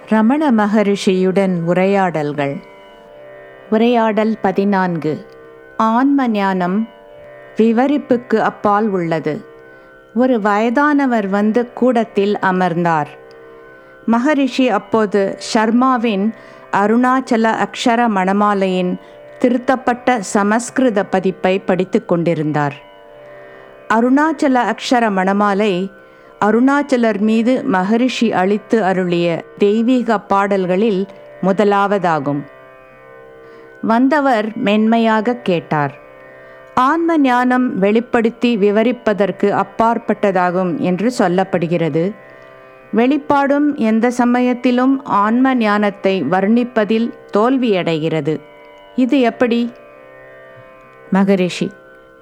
ரமண மகரிஷியுடன் உரையாடல்கள் உரையாடல் பதினான்கு ஆன்ம ஞானம் விவரிப்புக்கு அப்பால் உள்ளது ஒரு வயதானவர் வந்து கூடத்தில் அமர்ந்தார் மகரிஷி அப்போது ஷர்மாவின் அருணாச்சல அக்ஷர மணமாலையின் திருத்தப்பட்ட சமஸ்கிருத பதிப்பை படித்து கொண்டிருந்தார் அருணாச்சல அக்ஷர மணமாலை அருணாச்சலர் மீது மகரிஷி அளித்து அருளிய தெய்வீக பாடல்களில் முதலாவதாகும் வந்தவர் மென்மையாக கேட்டார் ஆன்ம ஞானம் வெளிப்படுத்தி விவரிப்பதற்கு அப்பாற்பட்டதாகும் என்று சொல்லப்படுகிறது வெளிப்பாடும் எந்த சமயத்திலும் ஆன்ம ஞானத்தை வர்ணிப்பதில் தோல்வியடைகிறது இது எப்படி மகரிஷி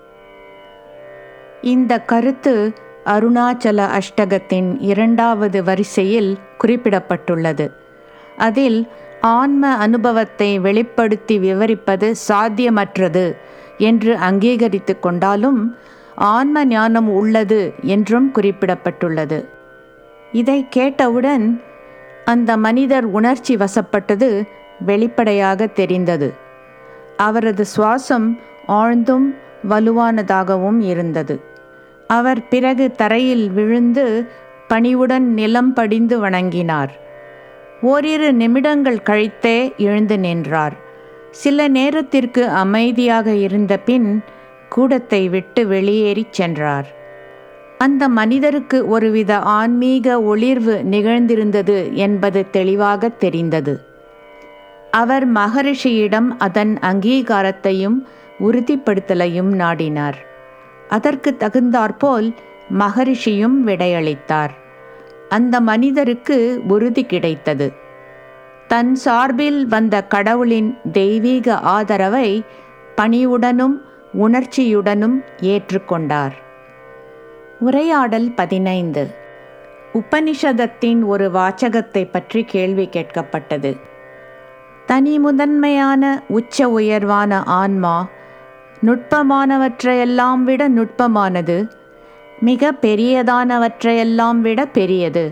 இந்த கருத்து அருணாச்சல அஷ்டகத்தின் இரண்டாவது வரிசையில் குறிப்பிடப்பட்டுள்ளது அதில் ஆன்ம அனுபவத்தை வெளிப்படுத்தி விவரிப்பது சாத்தியமற்றது என்று அங்கீகரித்து கொண்டாலும் ஆன்ம ஞானம் உள்ளது என்றும் குறிப்பிடப்பட்டுள்ளது இதை கேட்டவுடன் அந்த மனிதர் உணர்ச்சி வசப்பட்டது வெளிப்படையாக தெரிந்தது அவரது சுவாசம் ஆழ்ந்தும் வலுவானதாகவும் இருந்தது அவர் பிறகு தரையில் விழுந்து பணிவுடன் நிலம் படிந்து வணங்கினார் ஓரிரு நிமிடங்கள் கழித்தே எழுந்து நின்றார் சில நேரத்திற்கு அமைதியாக இருந்த பின் கூடத்தை விட்டு வெளியேறிச் சென்றார் அந்த மனிதருக்கு ஒருவித ஆன்மீக ஒளிர்வு நிகழ்ந்திருந்தது என்பது தெளிவாக தெரிந்தது அவர் மகரிஷியிடம் அதன் அங்கீகாரத்தையும் உறுதிப்படுத்தலையும் நாடினார் அதற்கு தகுந்தாற்போல் மகரிஷியும் விடையளித்தார் அந்த மனிதருக்கு உறுதி கிடைத்தது தன் சார்பில் வந்த கடவுளின் தெய்வீக ஆதரவை பணிவுடனும் உணர்ச்சியுடனும் ஏற்றுக்கொண்டார் உரையாடல் பதினைந்து உபனிஷதத்தின் ஒரு வாச்சகத்தை பற்றி கேள்வி கேட்கப்பட்டது தனி முதன்மையான உச்ச உயர்வான ஆன்மா நுட்பமானவற்றையெல்லாம் விட நுட்பமானது மிக பெரியதானவற்றையெல்லாம் விட பெரியது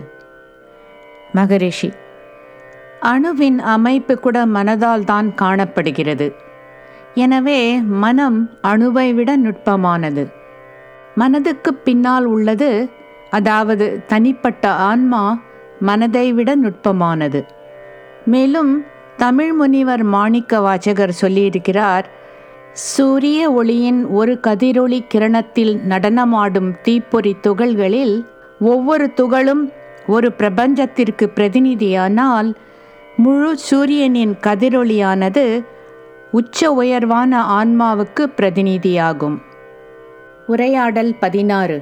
மகரிஷி அணுவின் அமைப்பு கூட மனதால் தான் காணப்படுகிறது எனவே மனம் அணுவை விட நுட்பமானது மனதுக்கு பின்னால் உள்ளது அதாவது தனிப்பட்ட ஆன்மா மனதை விட நுட்பமானது மேலும் தமிழ் முனிவர் மாணிக்க வாச்சகர் சொல்லியிருக்கிறார் சூரிய ஒளியின் ஒரு கதிரொளி கிரணத்தில் நடனமாடும் தீப்பொறி துகள்களில் ஒவ்வொரு துகளும் ஒரு பிரபஞ்சத்திற்கு பிரதிநிதியானால் முழு சூரியனின் கதிரொளியானது உச்ச உயர்வான ஆன்மாவுக்கு பிரதிநிதியாகும் உரையாடல் பதினாறு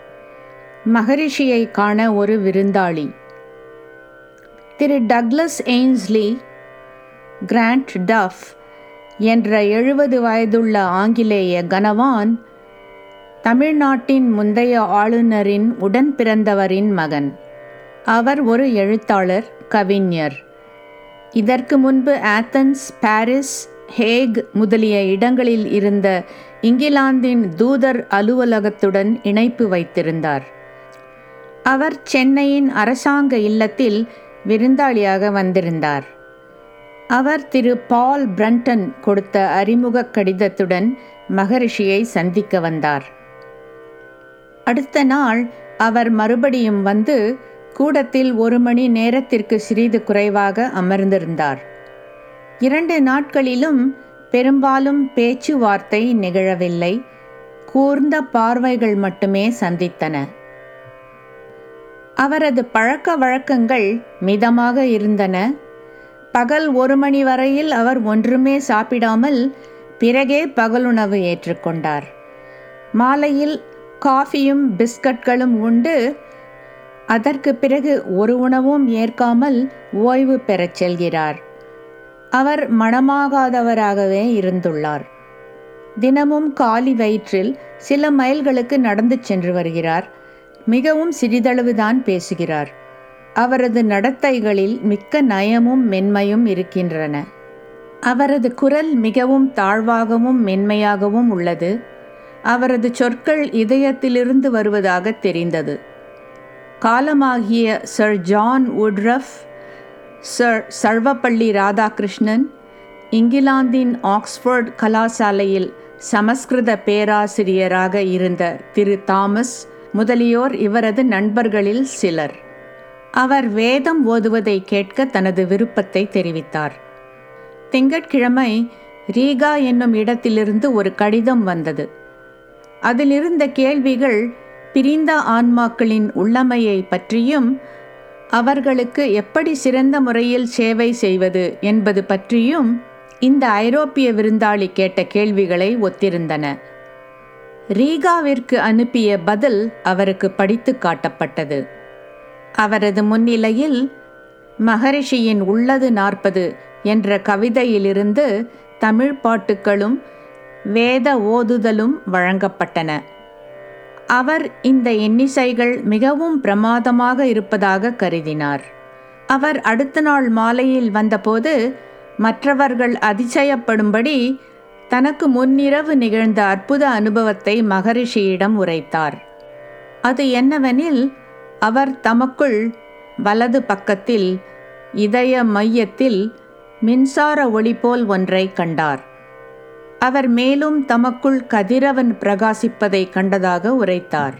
மகரிஷியை காண ஒரு விருந்தாளி திரு டக்ளஸ் எய்ன்ஸ்லி கிராண்ட் டஃப் என்ற எழுபது வயதுள்ள ஆங்கிலேய கனவான் தமிழ்நாட்டின் முந்தைய ஆளுநரின் உடன் பிறந்தவரின் மகன் அவர் ஒரு எழுத்தாளர் கவிஞர் இதற்கு முன்பு ஆத்தன்ஸ் பாரிஸ் ஹேக் முதலிய இடங்களில் இருந்த இங்கிலாந்தின் தூதர் அலுவலகத்துடன் இணைப்பு வைத்திருந்தார் அவர் சென்னையின் அரசாங்க இல்லத்தில் விருந்தாளியாக வந்திருந்தார் அவர் திரு பால் பிரண்டன் கொடுத்த அறிமுக கடிதத்துடன் மகரிஷியை சந்திக்க வந்தார் அடுத்த நாள் அவர் மறுபடியும் வந்து கூடத்தில் ஒரு மணி நேரத்திற்கு சிறிது குறைவாக அமர்ந்திருந்தார் இரண்டு நாட்களிலும் பெரும்பாலும் பேச்சுவார்த்தை நிகழவில்லை கூர்ந்த பார்வைகள் மட்டுமே சந்தித்தன அவரது பழக்க வழக்கங்கள் மிதமாக இருந்தன பகல் ஒரு மணி வரையில் அவர் ஒன்றுமே சாப்பிடாமல் பிறகே பகலுணவு ஏற்றுக்கொண்டார் மாலையில் காஃபியும் பிஸ்கட்களும் உண்டு அதற்கு பிறகு ஒரு உணவும் ஏற்காமல் ஓய்வு பெறச் செல்கிறார் அவர் மனமாகாதவராகவே இருந்துள்ளார் தினமும் காலி வயிற்றில் சில மைல்களுக்கு நடந்து சென்று வருகிறார் மிகவும் சிறிதளவுதான் பேசுகிறார் அவரது நடத்தைகளில் மிக்க நயமும் மென்மையும் இருக்கின்றன அவரது குரல் மிகவும் தாழ்வாகவும் மென்மையாகவும் உள்ளது அவரது சொற்கள் இதயத்திலிருந்து வருவதாக தெரிந்தது காலமாகிய Sir John Woodroffe Sir Sarvepalli Radhakrishnan இங்கிலாந்தின் ஆக்ஸ்போர்ட் கலாசாலையில் சமஸ்கிருத பேராசிரியராக இருந்த திரு தாமஸ் முதலியோர் இவரது நண்பர்களில் சிலர் அவர் வேதம் ஓதுவதை கேட்க தனது விருப்பத்தை தெரிவித்தார் திங்கட்கிழமை ரீகா என்னும் இடத்திலிருந்து ஒரு கடிதம் வந்தது அதிலிருந்த கேள்விகள் பிரிந்த ஆன்மாக்களின் உள்ளமையை பற்றியும் அவர்களுக்கு எப்படி சிறந்த முறையில் சேவை செய்வது என்பது பற்றியும் இந்த ஐரோப்பிய விருந்தாளி கேட்ட கேள்விகளை ஒத்திருந்தன ரீகாவிற்கு அனுப்பிய பதில் அவருக்கு படித்து காட்டப்பட்டது அவரது முன்னிலையில் மகரிஷியின் உள்ளது நாற்பது என்ற கவிதையிலிருந்து தமிழ் பாட்டுகளும் வேத ஓதுதலும் வழங்கப்பட்டன அவர் இந்த எண்ணிசைகள் மிகவும் பிரமாதமாக இருப்பதாக கருதினார் அவர் அடுத்த நாள் மாலையில் வந்தபோது மற்றவர்கள் அதிசயப்படும்படி தனக்கு முன்னிரவு நிகழ்ந்த அற்புத அனுபவத்தை மகரிஷியிடம் உரைத்தார் அது என்னவெனில் அவர் தமக்குள் வலது பக்கத்தில் இதய மையத்தில் மின்சார ஒளி போல் ஒன்றை கண்டார் அவர் மேலும் தமக்குள் கதிரவன் பிரகாசிப்பதை கண்டதாக உரைத்தார்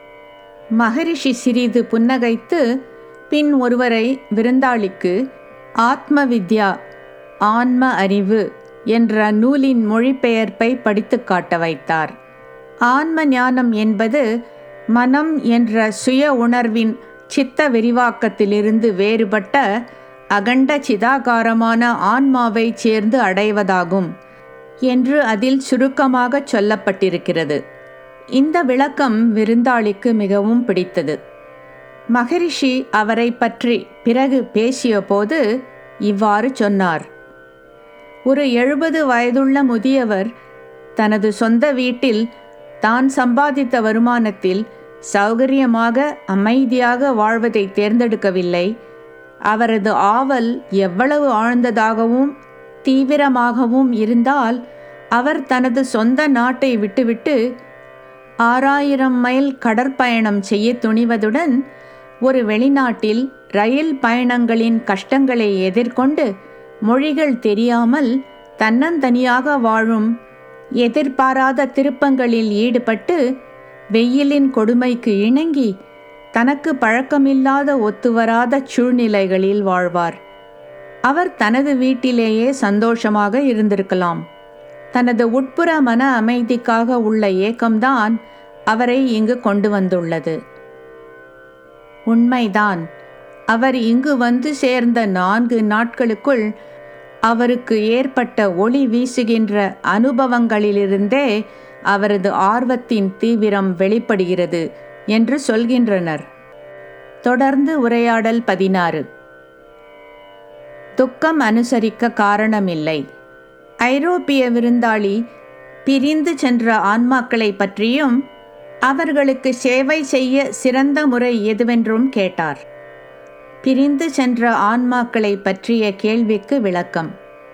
மகரிஷி சிறிது புன்னகைத்து பின் ஒருவரை விருந்தாளிக்கு ஆத்ம வித்யா ஆன்ம அறிவு என்ற நூலின் மொழிபெயர்ப்பை படித்து காட்ட வைத்தார் ஆன்ம ஞானம் என்பது மனம் என்ற சுய உணர்வின் சித்த விரிவாக்கத்திலிருந்து வேறுபட்ட அகண்ட சிதாகாரமான ஆன்மாவை சேர்ந்து அடைவதாகும் என்று அதில் சுருக்கமாக சொல்லப்பட்டிருக்கிறது இந்த விளக்கம் விருந்தாளிக்கு மிகவும் பிடித்தது மகரிஷி அவரை பற்றி பிறகு பேசிய போது இவ்வாறு சொன்னார் ஒரு எழுபது வயதுள்ள முதியவர் தனது சொந்த வீட்டில் தான் சம்பாதித்த வருமானத்தில் சௌகரியமாக அமைதியாக வாழ்வதை தேர்ந்தெடுக்கவில்லை அவரது ஆவல் எவ்வளவு ஆழ்ந்ததாகவும் தீவிரமாகவும் இருந்தால் அவர் தனது சொந்த நாட்டை விட்டுவிட்டு ஆறாயிரம் மைல் கடற்பயணம் செய்ய துணிவதுடன் ஒரு வெளிநாட்டில் ரயில் பயணங்களின் கஷ்டங்களை எதிர்கொண்டு மொழிகள் தெரியாமல் தன்னந்தனியாக வாழும் எதிர்பாராத திருப்பங்களில் ஈடுபட்டு வெயிலின் கொடுமைக்கு இணங்கி தனக்கு பழக்கமில்லாத ஒத்துவராத சூழ்நிலைகளில் வாழ்வார் அவர் தனது வீட்டிலேயே சந்தோஷமாக இருந்திருக்கலாம் தனது உட்புற மன அமைதிக்காக உள்ள ஏக்கம்தான் அவரை இங்கு கொண்டு வந்துள்ளது உண்மைதான் அவர் இங்கு வந்து சேர்ந்த நான்கு நாட்களுக்குள் அவருக்கு ஏற்பட்ட ஒளி வீசுகின்ற அனுபவங்களிலிருந்தே அவரது ஆர்வத்தின் தீவிரம் வெளிப்படுகிறது என்று சொல்கின்றனர் தொடர்ந்து உரையாடல் பதினாறு துக்கம் அனுசரிக்க காரணமில்லை ஐரோப்பிய விருந்தாளி பிரிந்து சென்ற ஆன்மாக்களை பற்றியும் அவர்களுக்கு சேவை செய்ய சிறந்த முறை எதுவென்றும் கேட்டார் பிரிந்து சென்ற ஆன்மாக்களை பற்றிய கேள்விக்கு விளக்கம்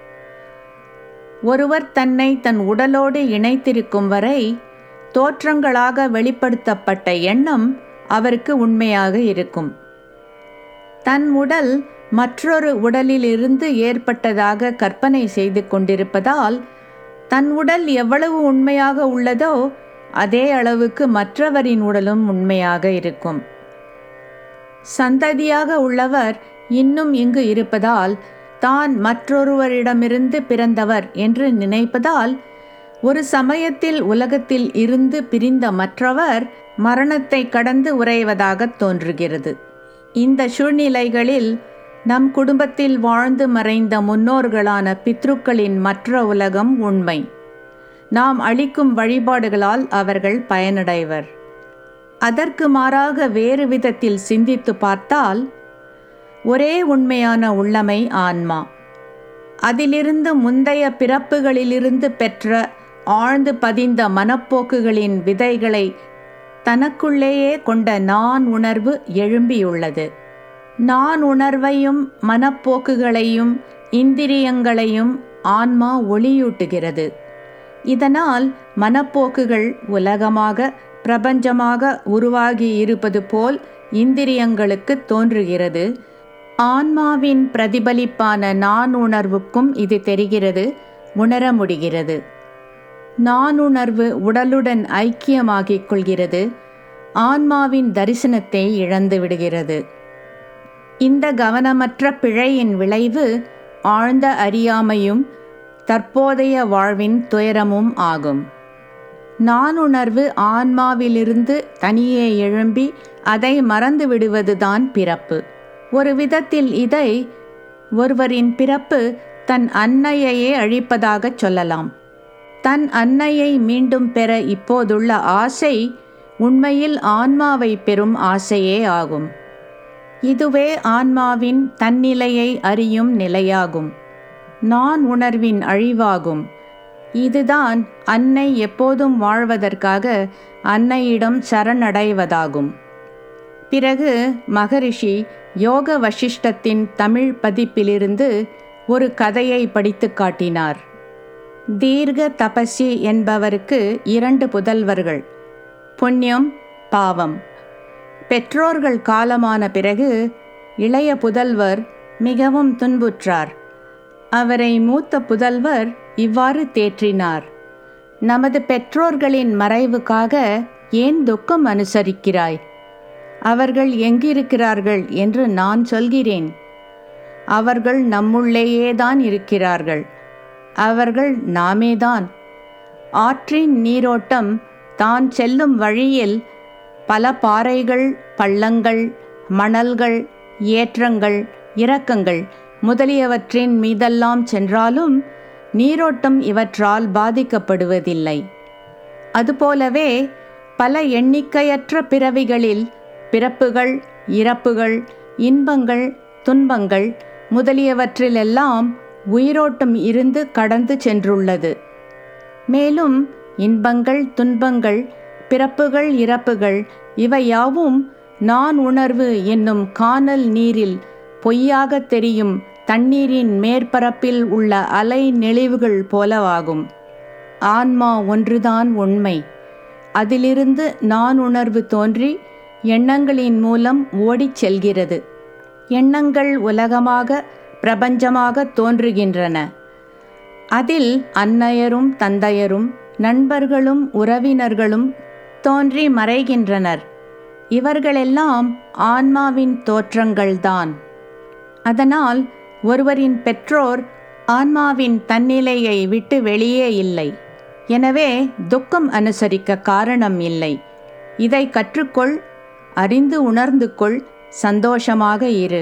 ஒருவர் தன்னை தன் உடலோடு இணைத்திருக்கும் வரை தோற்றங்களாக வெளிப்படுத்தப்பட்ட எண்ணம் அவருக்கு உண்மையாக இருக்கும் தன் உடல் மற்றொரு உடலிலிருந்து ஏற்பட்டதாக கற்பனை செய்து கொண்டிருப்பதால் தன் உடல் எவ்வளவு உண்மையாக உள்ளதோ அதே அளவுக்கு மற்றவரின் உடலும் உண்மையாக இருக்கும் சந்ததியாக உள்ளவர் இன்னும் இங்கு இருப்பதால் தான் மற்றொருவரிடமிருந்து பிறந்தவர் என்று நினைப்பதால் ஒரு சமயத்தில் உலகத்தில் இருந்து பிரிந்த மற்றவர் மரணத்தை கடந்து உறைவதாக தோன்றுகிறது இந்த சூழ்நிலைகளில் நம் குடும்பத்தில் வாழ்ந்து மறைந்த முன்னோர்களான பித்ருக்களின் மற்ற உலகம் உண்மை நாம் அளிக்கும் வழிபாடுகளால் அவர்கள் பயனடைவர் அதற்கு மாறாக வேறு விதத்தில் சிந்தித்து பார்த்தால் ஒரே உண்மையான உள்ளமை ஆன்மா அதிலிருந்து முந்தைய பிறப்புகளிலிருந்து பெற்ற ஆழ்ந்து பதிந்த மனப்போக்குகளின் விதைகளை தனக்குள்ளேயே கொண்ட நான் உணர்வு எழும்பியுள்ளது நான் உணர்வையும் மனப்போக்குகளையும் இந்திரியங்களையும் ஆன்மா ஒளியூட்டுகிறது இதனால் மனப்போக்குகள் உலகமாக பிரபஞ்சமாக உருவாகி இருப்பது போல் இந்திரியங்களுக்கு தோன்றுகிறது ஆன்மாவின் பிரதிபலிப்பான நான் உணர்வுக்கும் இது தெரிகிறது உணர முடிகிறது நானுணர்வு உடலுடன் ஐக்கியமாகிக் கொள்கிறது ஆன்மாவின் தரிசனத்தை இழந்து விடுகிறது இந்த கவனமற்ற பிழையின் விளைவு ஆழ்ந்த அறியாமையும் தற்போதைய வாழ்வின் துயரமும் ஆகும் நானுணர்வு ஆன்மாவிலிருந்து தனியே எழும்பி அதை மறந்து விடுவதுதான் பிறப்பு ஒரு விதத்தில் இதை ஒருவரின் பிறப்பு தன் அன்னையையே அழிப்பதாகச் சொல்லலாம் தன் அன்னையை மீண்டும் பெற இப்போதுள்ள ஆசை உண்மையில் ஆன்மாவை பெறும் ஆசையே ஆகும் இதுவே ஆன்மாவின் தன்னிலையை அறியும் நிலையாகும் நான் உணர்வின் அழிவாகும் இதுதான் அன்னை எப்போதும் வாழ்வதற்காக அன்னையிடம் சரணடைவதாகும் பிறகு மகரிஷி யோக வசிஷ்டத்தின் தமிழ் பதிப்பிலிருந்து ஒரு கதையை படித்து காட்டினார் தீர்க்க தபசி என்பவருக்கு இரண்டு புதல்வர்கள் புண்ணியம் பாவம் பெற்றோர்கள் காலமான பிறகு இளைய புதல்வர் மிகவும் துன்புற்றார் அவரை மூத்த புதல்வர் இவ்வாறு தேற்றினார் நமது பெற்றோர்களின் மறைவுக்காக ஏன் துக்கம் அனுசரிக்கிறாய் அவர்கள் எங்கிருக்கிறார்கள் என்று நான் சொல்கிறேன் அவர்கள் நம்முள்ளேயேதான் இருக்கிறார்கள் அவர்கள் நாமேதான் ஆற்றின் நீரோட்டம் தான் செல்லும் வழியில் பல பாறைகள் பள்ளங்கள் மணல்கள் ஏற்றங்கள் இறக்கங்கள் முதலியவற்றின் மீதெல்லாம் சென்றாலும் நீரோட்டம் இவற்றால் பாதிக்கப்படுவதில்லை அதுபோலவே பல எண்ணிக்கையற்ற பிறவிகளில் பிறப்புகள் இறப்புகள் இன்பங்கள் துன்பங்கள் முதலியவற்றிலெல்லாம் உயிரோட்டம் இருந்து கடந்து சென்றுள்ளது மேலும் இன்பங்கள் துன்பங்கள் பிறப்புகள் இறப்புகள் இவையாவும் நான் உணர்வு என்னும் காணல் நீரில் பொய்யாக தெரியும் தண்ணீரின் மேற்பரப்பில் உள்ள அலை நெளிவுகள் போலவாகும் ஆன்மா ஒன்றுதான் உண்மை அதிலிருந்து நான் உணர்வு தோன்றி எண்ணங்களின் மூலம் ஓடிச் செல்கிறது எண்ணங்கள் உலகமாக பிரபஞ்சமாக தோன்றுகின்றன அதில் அன்னையரும் தந்தையரும் நண்பர்களும் உறவினர்களும் தோன்றி மறைகின்றனர் இவர்களெல்லாம் ஆன்மாவின் தோற்றங்கள்தான் அதனால் ஒருவரின் பெற்றோர் ஆன்மாவின் தன்னிலையை விட்டு வெளியே இல்லை எனவே துக்கம் அனுசரிக்க காரணம் இல்லை இதை கற்றுக்கொள் அறிந்து உணர்ந்து கொள் சந்தோஷமாக இரு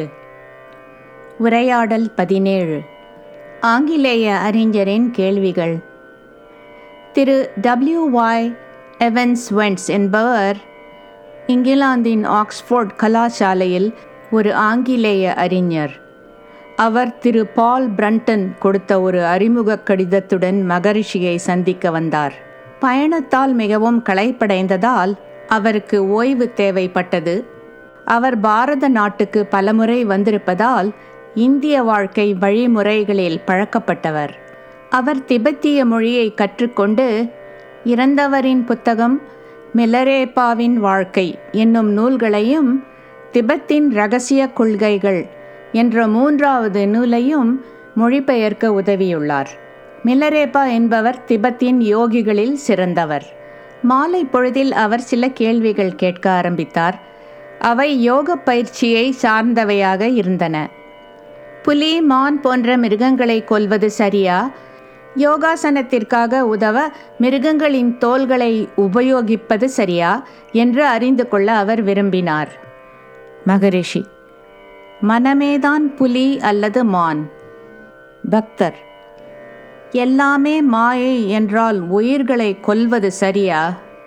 உரையாடல் பதினேழு ஆங்கிலேய அறிஞரின் கேள்விகள் திரு டபிள்யூ வாய் எவன்ஸ் வென்ஸ் என்பவர் இங்கிலாந்தின் ஆக்ஸ்போர்ட் கலாசாலையில் ஒரு ஆங்கிலேய அறிஞர் அவர் திரு பால் பிரண்டன் கொடுத்த ஒரு அறிமுக கடிதத்துடன் மகரிஷியை சந்திக்க வந்தார் பயணத்தால் மிகவும் களைப்படைந்ததால் அவருக்கு ஓய்வு தேவைப்பட்டது அவர் பாரத நாட்டுக்கு பலமுறை வந்திருப்பதால் இந்திய வாழ்க்கை வழிமுறைகளில் பழக்கப்பட்டவர் அவர் திபெத்திய மொழியை கற்றுக்கொண்டு இறந்தவரின் புத்தகம் மிலரேப்பாவின் வாழ்க்கை என்னும் நூல்களையும் திபெத்தின் இரகசிய கொள்கைகள் என்ற மூன்றாவது நூலையும் மொழிபெயர்க்க உதவியுள்ளார் மிலரேப்பா என்பவர் திபெத்தின் யோகிகளில் சிறந்தவர் மாலை பொழுதில் அவர் சில கேள்விகள் கேட்க ஆரம்பித்தார் அவை யோக பயிற்சியை சார்ந்தவையாக இருந்தன புலி மான் போன்ற மிருகங்களை கொல்வது சரியா யோகாசனத்திற்காக உதவ மிருகங்களின் தோள்களை உபயோகிப்பது சரியா என்று அறிந்து கொள்ள அவர் விரும்பினார் மகரிஷி மனமேதான் புலி அல்லது மான் பக்தர் எல்லாமே மாயை என்றால் உயிர்களை கொல்வது சரியா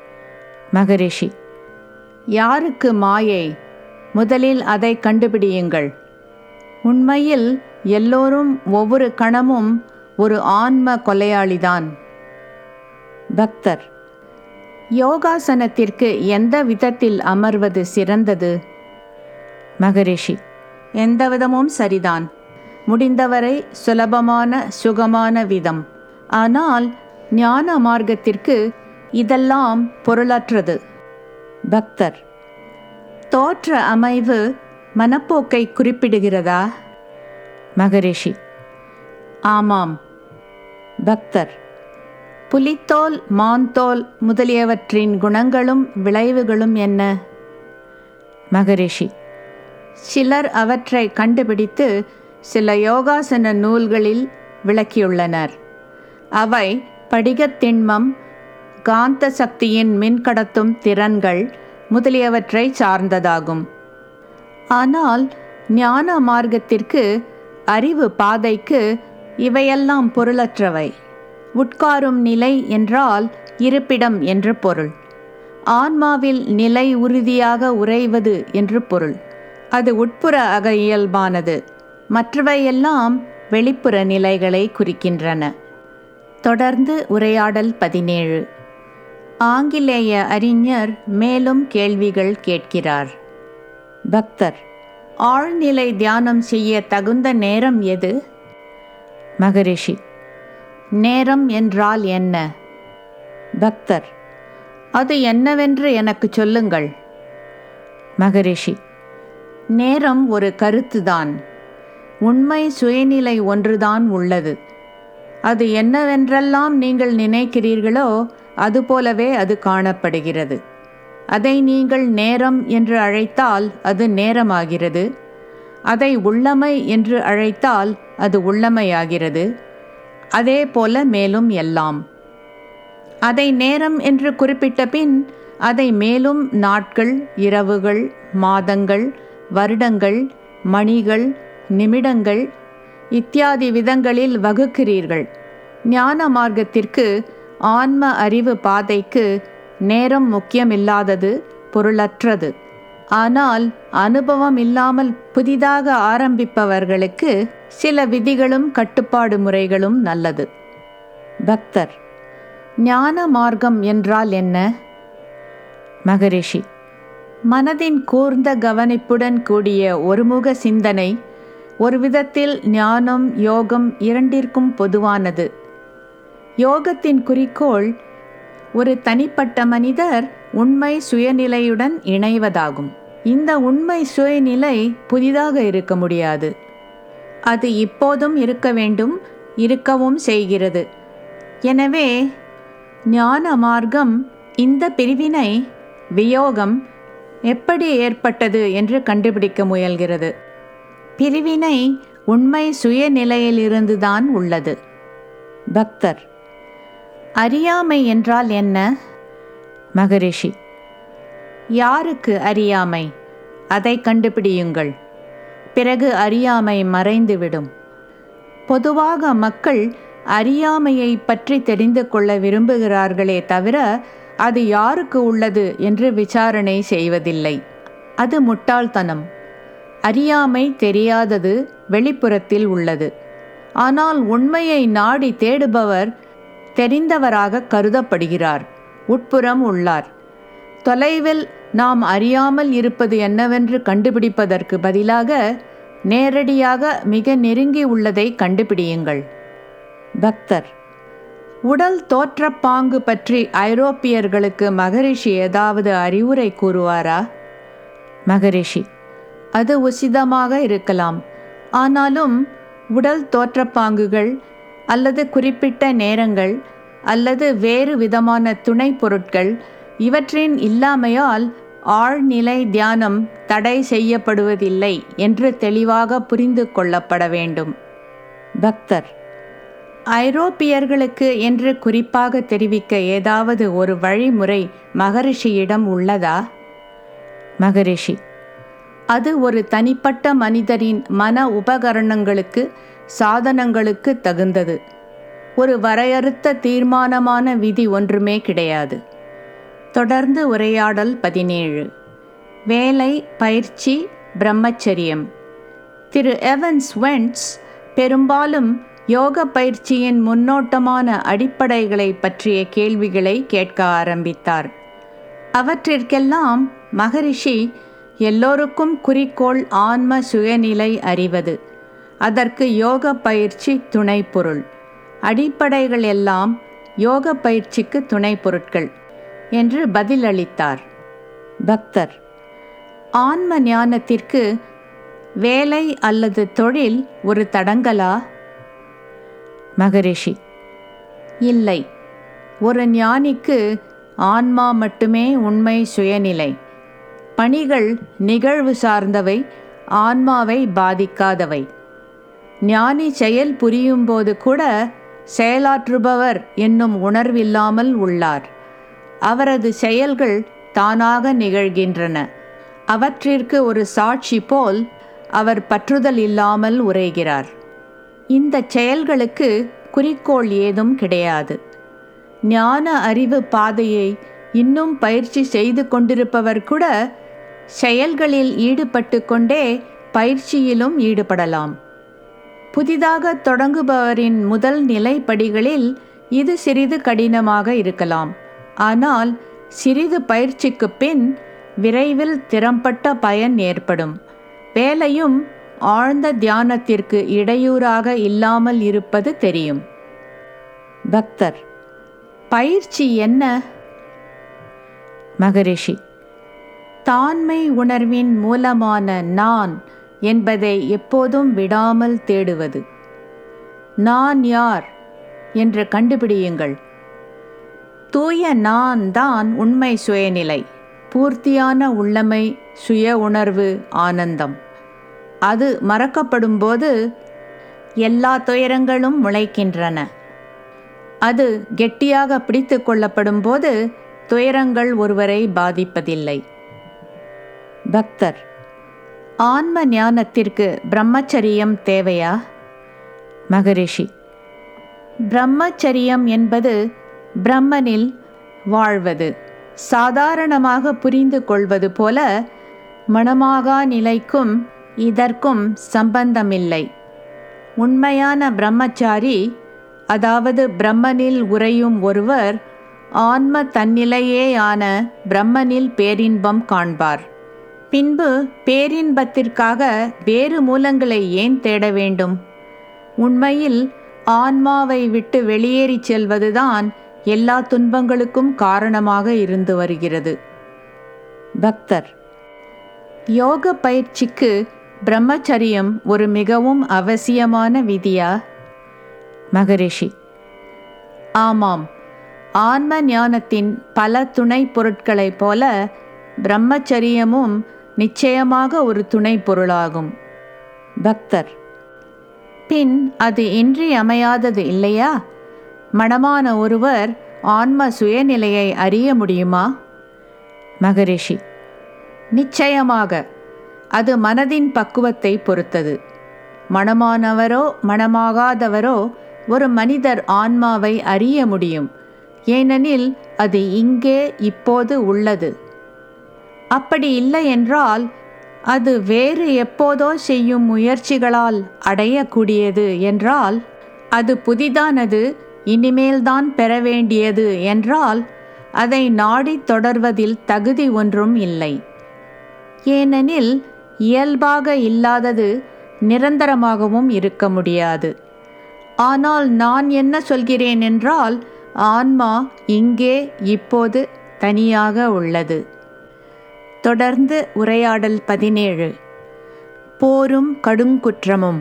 மகரிஷி யாருக்கு மாயை முதலில் அதை கண்டுபிடியுங்கள் உண்மையில் எல்லோரும் ஒவ்வொரு கணமும் ஒரு ஆன்ம கொலையாளிதான் பக்தர் யோகாசனத்திற்கு எந்த விதத்தில் அமர்வது சிறந்தது மகரிஷி எந்த விதமும் சரிதான் முடிந்தவரை சுலபமான சுகமான விதம் ஆனால் ஞான மார்க்கத்திற்கு இதெல்லாம் பொருளற்றது பக்தர் தோற்ற அமைவு மனப்போக்கை குறிப்பிடுகிறதா மகரிஷி ஆமாம் பக்தர் புலித்தோல் மான்தோல் முதலியவற்றின் குணங்களும் விளைவுகளும் என்ன மகரிஷி சிலர் அவற்றை கண்டுபிடித்து சில யோகாசன நூல்களில் விளக்கியுள்ளனர் அவை படிகத்திண்மம் காந்த சக்தியின் மின்கடத்தும் திறன்கள் முதலியவற்றை சார்ந்ததாகும் ஆனால் ஞான மார்க்கத்திற்கு அறிவு பாதைக்கு இவையெல்லாம் பொருளற்றவை உட்காரும் நிலை என்றால் இருப்பிடம் என்று பொருள் ஆன்மாவில் நிலை உறுதியாக உறைவது என்று பொருள் அது உட்புற அக இயல்பானது மற்றவையெல்லாம் வெளிப்புற நிலைகளை குறிக்கின்றன தொடர்ந்து உரையாடல் பதினேழு ஆங்கிலேய அறிஞர் மேலும் கேள்விகள் கேட்கிறார் பக்தர் ஆழ்நிலை தியானம் செய்ய தகுந்த நேரம் எது மகரிஷி நேரம் என்றால் என்ன பக்தர் அது என்னவென்று எனக்கு சொல்லுங்கள் மகரிஷி நேரம் ஒரு கருத்துதான் உண்மை சுயநிலை ஒன்றுதான் உள்ளது அது என்னவென்றெல்லாம் நீங்கள் நினைக்கிறீர்களோ அதுபோலவே அது காணப்படுகிறது அதை நீங்கள் நேரம் என்று அழைத்தால் அது நேரமாகிறது அதை உள்ளமை என்று அழைத்தால் அது உள்ளமையாகிறது அதே போல மேலும் எல்லாம் அதை நேரம் என்று குறிப்பிட்ட பின் அதை மேலும் நாட்கள் இரவுகள் மாதங்கள் வருடங்கள் மணிகள் நிமிடங்கள் இத்தியாதி விதங்களில் வகுக்கிறீர்கள் ஞான மார்க்கத்திற்கு ஆன்ம அறிவு பாதைக்கு நேரம் முக்கியமில்லாதது பொருளற்றது ஆனால் அனுபவம் இல்லாமல் புதிதாக ஆரம்பிப்பவர்களுக்கு சில விதிகளும் கட்டுப்பாடு முறைகளும் நல்லது பக்தர் ஞான மார்க்கம் என்றால் என்ன மகரிஷி மனதின் கூர்ந்த கவனிப்புடன் கூடிய ஒருமுக சிந்தனை ஒரு விதத்தில் ஞானம் யோகம் இரண்டிற்கும் பொதுவானது யோகத்தின் குறிக்கோள் ஒரு தனிப்பட்ட மனிதர் உண்மை சுயநிலையுடன் இணைவதாகும் இந்த உண்மை சுயநிலை புதிதாக இருக்க முடியாது அது இப்போதும் இருக்க வேண்டும் இருக்கவும் செய்கிறது எனவே ஞான மார்க்கம் இந்த பிரிவினை வியோகம் எப்படி ஏற்பட்டது என்று கண்டுபிடிக்க முயல்கிறது பிரிவினை உண்மை சுயநிலையிலிருந்துதான் உள்ளது பக்தர் அறியாமை என்றால் என்ன மகரிஷி யாருக்கு அறியாமை அதை கண்டுபிடியுங்கள் பிறகு அறியாமை மறைந்துவிடும் பொதுவாக மக்கள் அறியாமையை பற்றி தெரிந்து கொள்ள விரும்புகிறார்களே தவிர அது யாருக்கு உள்ளது என்று விசாரணை செய்வதில்லை அது முட்டாள்தனம் அறியாமை தெரியாதது வெளிப்புறத்தில் உள்ளது ஆனால் உண்மையை நாடி தேடுபவர் தெரிந்தவராக கருதப்படுகிறார் உட்புறம் உள்ளார் தொலைவில் நாம் அறியாமல் இருப்பது என்னவென்று கண்டுபிடிப்பதற்கு பதிலாக நேரடியாக மிக நெருங்கி உள்ளதை கண்டுபிடியுங்கள் பக்தர் உடல் தோற்றப்பாங்கு பற்றி ஐரோப்பியர்களுக்கு மகரிஷி ஏதாவது அறிவுரை கூறுவாரா மகரிஷி அது உசிதமாக இருக்கலாம் ஆனாலும் உடல் தோற்றப்பாங்குகள் அல்லது குறிப்பிட்ட நேரங்கள் அல்லது வேறு விதமான துணை பொருட்கள் இவற்றின் இல்லாமையால் ஆழ்நிலை தியானம் தடை செய்யப்படுவதில்லை என்று தெளிவாக புரிந்து கொள்ளப்பட வேண்டும் பக்தர் ஐரோப்பியர்களுக்கு என்று குறிப்பாக தெரிவிக்க ஏதாவது ஒரு வழிமுறை மகரிஷியிடம் உள்ளதா மகரிஷி அது ஒரு தனிப்பட்ட மனிதரின் மன உபகரணங்களுக்கு சாதனங்களுக்கு தகுந்தது ஒரு வரையறுத்த தீர்மானமான விதி ஒன்றுமே கிடையாது தொடர்ந்து உரையாடல் பதினேழு வேலை பயிற்சி பிரம்மச்சரியம் திரு எவன்ஸ் வென்ட்ஸ் பெரும்பாலும் யோக பயிற்சியின் முன்னோட்டமான அடிப்படைகளை பற்றிய கேள்விகளை கேட்க ஆரம்பித்தார் அவற்றிற்கெல்லாம் மகரிஷி எல்லோருக்கும் குறிக்கோள் ஆன்ம சுயநிலை அறிவது அதற்கு யோக பயிற்சி துணை பொருள் அடிப்படைகள் எல்லாம் யோக பயிற்சிக்கு துணை பொருட்கள் என்று பதிலளித்தார் பக்தர் ஆன்ம ஞானத்திற்கு வேலை அல்லது தொழில் ஒரு தடங்கலா மகரிஷி இல்லை ஒரு ஞானிக்கு ஆன்மா மட்டுமே உண்மை சுயநிலை பணிகள் நிகழ்வு சார்ந்தவை ஆன்மாவை பாதிக்காதவை ஞானி செயல் புரியும்போது கூட செயலாற்றுபவர் என்னும் உணர்வில்லாமல் உள்ளார் அவரது செயல்கள் தானாக நிகழ்கின்றன அவற்றிற்கு ஒரு சாட்சி போல் அவர் பற்றுதல் இல்லாமல் உரைகிறார் இந்த செயல்களுக்கு குறிக்கோள் ஏதும் கிடையாது ஞான அறிவு பாதையை இன்னும் பயிற்சி செய்து கொண்டிருப்பவர் கூட செயல்களில் ஈடுபட்டு கொண்டே பயிற்சியிலும் ஈடுபடலாம் புதிதாக தொடங்குபவரின் முதல் நிலைப்படிகளில் இது சிறிது கடினமாக இருக்கலாம் ஆனால் சிறிது பயிற்சிக்கு பின் விரைவில் திறம்பட்ட பயன் ஏற்படும் வேலையும் ஆழ்ந்த தியானத்திற்கு இடையூறாக இல்லாமல் இருப்பது தெரியும் பக்தர் பயிற்சி என்ன மகரிஷி தான்மை உணர்வின் மூலமான நான் என்பதை எப்போதும் விடாமல் தேடுவது நான் யார் என்று கண்டுபிடியுங்கள் தூய நான் தான் உண்மை சுயநிலை பூர்த்தியான உள்ளமை சுய உணர்வு ஆனந்தம் அது மறக்கப்படும்போது எல்லா துயரங்களும் முளைக்கின்றன அது கெட்டியாக பிடித்து கொள்ளப்படும் போது துயரங்கள் ஒருவரை பாதிப்பதில்லை பக்தர் ஆன்ம ஞானத்திற்கு பிரம்மச்சரியம் தேவையா மகரிஷி பிரம்மச்சரியம் என்பது பிரம்மனில் வாழ்வது சாதாரணமாக புரிந்து கொள்வது போல மனமாகா நிலைக்கும் இதற்கும் சம்பந்தமில்லை உண்மையான பிரம்மச்சாரி அதாவது பிரம்மனில் உறையும் ஒருவர் ஆன்ம தன்னிலையேயான பிரம்மனில் பேரின்பம் காண்பார் பின்பு பேரின்பத்திற்காக வேறு மூலங்களை ஏன் தேட வேண்டும் உண்மையில் ஆன்மாவை விட்டு வெளியேறிச் செல்வதுதான் எல்லா துன்பங்களுக்கும் காரணமாக இருந்து வருகிறது பக்தர் யோக பயிற்சிக்கு பிரம்மச்சரியம் ஒரு மிகவும் அவசியமான விதியா மகரிஷி ஆமாம் ஆன்ம ஞானத்தின் பல துணை பொருட்களைப் போல பிரம்மச்சரியமும் நிச்சயமாக ஒரு துணை பொருளாகும் பக்தர் பின் அது இன்றியமையாதது இல்லையா மனமான ஒருவர் ஆன்ம சுயநிலையை அறிய முடியுமா மகரிஷி நிச்சயமாக அது மனதின் பக்குவத்தை பொறுத்தது மனமானவரோ மனமாகாதவரோ ஒரு மனிதர் ஆன்மாவை அறிய முடியும் ஏனெனில் அது இங்கே இப்போது உள்ளது அப்படி இல்லை என்றால் அது வேறு எப்போதோ செய்யும் முயற்சிகளால் அடையக்கூடியது என்றால் அது புதிதானது இனிமேல்தான் பெற வேண்டியது என்றால் அதை நாடி தொடர்வதில் தகுதி ஒன்றும் இல்லை ஏனெனில் இயல்பாக இல்லாதது நிரந்தரமாகவும் இருக்க முடியாது ஆனால் நான் என்ன சொல்கிறேன் என்றால் ஆன்மா இங்கே இப்போது தனியாக உள்ளது தொடர்ந்து உரையாடல் பதினேழு போரும் கடுங்குற்றமும்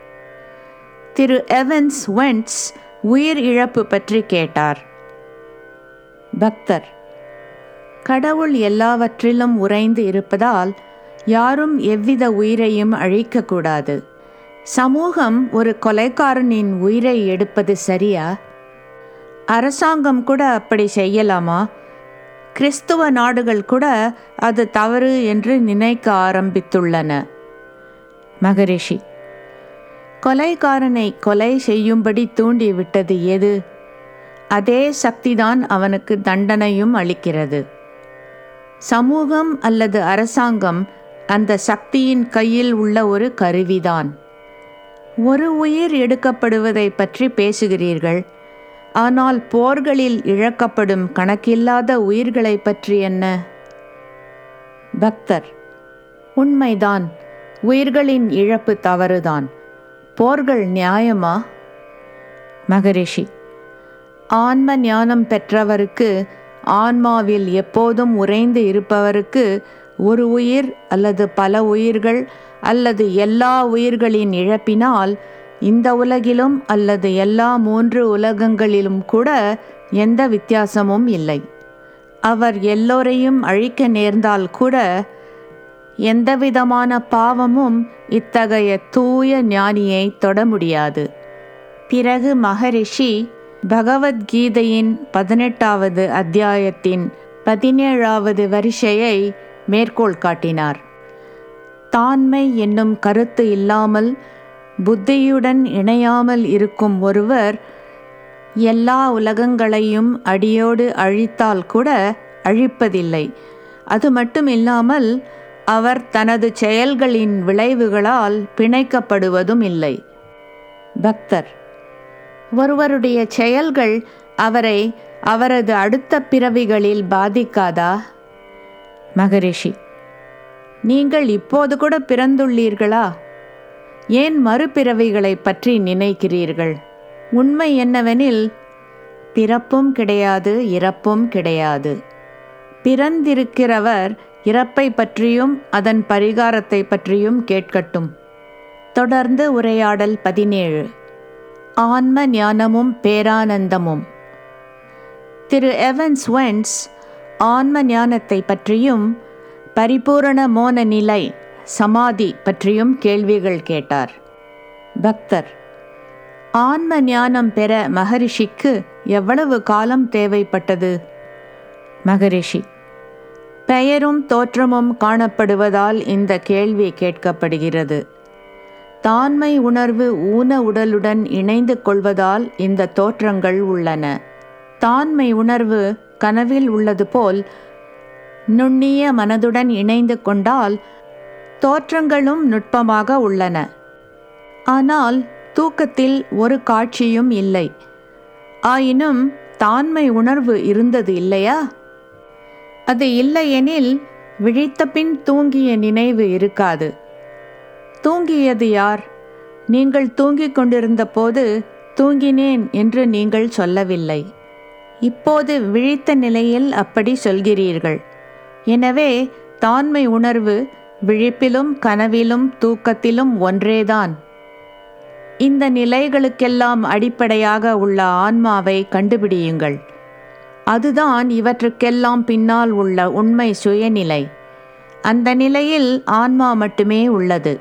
திரு எவன்ஸ் வென்ட்ஸ் உயிர் இழப்பு பற்றி கேட்டார் பக்தர் கடவுள் எல்லாவற்றிலும் உறைந்து இருப்பதால் யாரும் எவ்வித உயிரையும் அழிக்கக்கூடாது சமூகம் ஒரு கொலைக்காரனின் உயிரை எடுப்பது சரியா அரசாங்கம் கூட அப்படி செய்யலாமா கிறிஸ்துவ நாடுகள் கூட அது தவறு என்று நினைக்க ஆரம்பித்துள்ளன மகரிஷி கொலைகாரனை கொலை செய்யும்படி தூண்டிவிட்டது எது அதே சக்திதான் அவனுக்கு தண்டனையும் அளிக்கிறது சமூகம் அல்லது அரசாங்கம் அந்த சக்தியின் கையில் உள்ள ஒரு கருவிதான் ஒரு உயிர் எடுக்கப்படுவதை பற்றி பேசுகிறீர்கள் ஆனால் போர்களில் இழக்கப்படும் கணக்கில்லாத உயிர்களை பற்றி என்ன பக்தர் உண்மைதான் உயிர்களின் இழப்பு தவறுதான் போர்கள் நியாயமா மகரிஷி ஆன்ம ஞானம் பெற்றவருக்கு ஆன்மாவில் எப்போதும் உறைந்து இருப்பவருக்கு ஒரு உயிர் அல்லது பல உயிர்கள் அல்லது எல்லா உயிர்களின் இழப்பினால் இந்த உலகிலும் அல்லது எல்லா மூன்று உலகங்களிலும் கூட எந்த வித்தியாசமும் இல்லை அவர் எல்லோரையும் அழிக்க நேர்ந்தால் கூட எந்தவிதமான பாவமும் இத்தகைய தூய ஞானியை தொட முடியாது பிறகு மகரிஷி பகவத்கீதையின் பதினெட்டாவது அத்தியாயத்தின் பதினேழாவது வரிசையை மேற்கோள் காட்டினார் தான்மை என்னும் கருத்து இல்லாமல் புத்தியுடன் இணையாமல் இருக்கும் ஒருவர் எல்லா உலகங்களையும் அடியோடு அழித்தால் கூட அழிப்பதில்லை அது மட்டும் இல்லாமல் அவர் தனது செயல்களின் விளைவுகளால் பிணைக்கப்படுவதும் இல்லை பக்தர் ஒருவருடைய செயல்கள் அவரை அவரது அடுத்த பிறவிகளில் பாதிக்காதா மகரிஷி நீங்கள் இப்போது கூட பிறந்துள்ளீர்களா ஏன் மறுபிறவிகளை பற்றி நினைக்கிறீர்கள் உண்மை என்னவெனில் பிறப்பும் கிடையாது இறப்பும் கிடையாது பிறந்திருக்கிறவர் இறப்பை பற்றியும் அதன் பரிகாரத்தை பற்றியும் கேட்கட்டும் தொடர்ந்து உரையாடல் பதினேழு ஆன்ம ஞானமும் பேரானந்தமும் திரு எவன்ஸ் வென்ஸ் ஆன்ம ஞானத்தை பற்றியும் பரிபூரண மோன நிலை சமாதி பற்றியும் கேள்விகள் கேட்டார் பக்தர் ஆன்ம ஞானம் பெற மகரிஷிக்கு எவ்வளவு காலம் தேவைப்பட்டது மகரிஷி பெயரும் தோற்றமும் காணப்படுவதால் இந்த கேள்வி கேட்கப்படுகிறது தான்மை உணர்வு ஊன உடலுடன் இணைந்து கொள்வதால் இந்த தோற்றங்கள் உள்ளன தான்மை உணர்வு கனவில் உள்ளது போல் நுண்ணிய மனதுடன் இணைந்து கொண்டால் தோற்றங்களும் நுட்பமாக உள்ளன ஆனால் தூக்கத்தில் ஒரு காட்சியும் இல்லை ஆயினும் தான்மை உணர்வு இருந்தது இல்லையா அது இல்லையெனில் விழித்த பின் தூங்கிய நினைவு இருக்காது தூங்கியது யார் நீங்கள் தூங்கிக் கொண்டிருந்த போது தூங்கினேன் என்று நீங்கள் சொல்லவில்லை இப்போது விழித்த நிலையில் அப்படி சொல்கிறீர்கள் எனவே தான்மை உணர்வு விழிப்பிலும் கனவிலும் தூக்கத்திலும் ஒன்றேதான் இந்த நிலைகளுக்கெல்லாம் அடிப்படையாக உள்ள ஆன்மாவை கண்டுபிடியுங்கள் அதுதான் இவற்றுக்கெல்லாம் பின்னால் உள்ள உண்மை சுயநிலை அந்த நிலையில் ஆன்மா மட்டுமே உள்ளது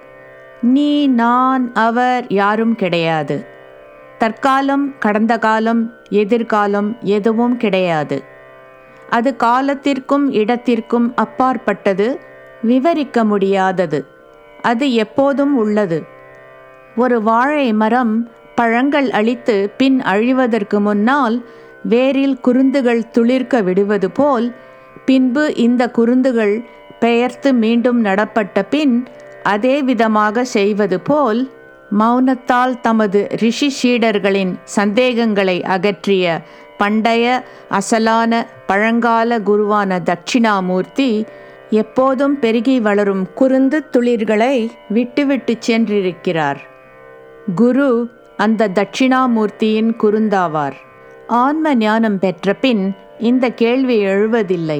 நீ நான் அவர் யாரும் கிடையாது தற்காலம் கடந்த காலம் எதிர்காலம் எதுவும் கிடையாது அது காலத்திற்கும் இடத்திற்கும் அப்பாற்பட்டது விவரிக்க முடியாதது அது எப்போதும் உள்ளது ஒரு வாழை மரம் பழங்கள் அளித்து பின் அழிவதற்கு முன்னால் வேரில் குருந்துகள் துளிர்க்க விடுவது போல் பின்பு இந்த குருந்துகள் பெயர்த்து மீண்டும் நடப்பட்ட பின் அதே விதமாக செய்வது போல் மௌனத்தால் தமது ரிஷி சீடர்களின் சந்தேகங்களை அகற்றிய பண்டைய அசலான பழங்கால குருவான தட்சிணாமூர்த்தி எப்போதும் பெருகி வளரும் குருந்து துளிர்களை விட்டுவிட்டு சென்றிருக்கிறார் குரு அந்த தட்சிணாமூர்த்தியின் குருந்தாவார் ஆன்ம ஞானம் பெற்ற பின் இந்த கேள்வி எழுவதில்லை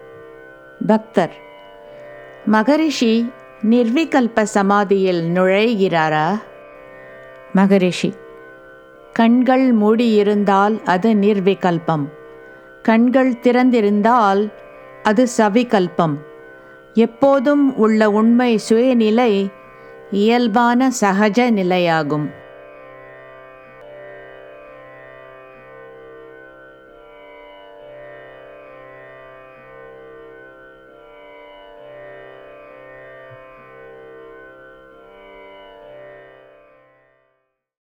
பக்தர் மகரிஷி நிர்விகல்ப சமாதியில் நுழைகிறாரா மகரிஷி கண்கள் மூடியிருந்தால் அது நிர்விகல்பம் கண்கள் திறந்திருந்தால் அது சவிகல்பம் எப்போதும் உள்ள உண்மை சுயநிலை இயல்பான சகஜ நிலையாகும்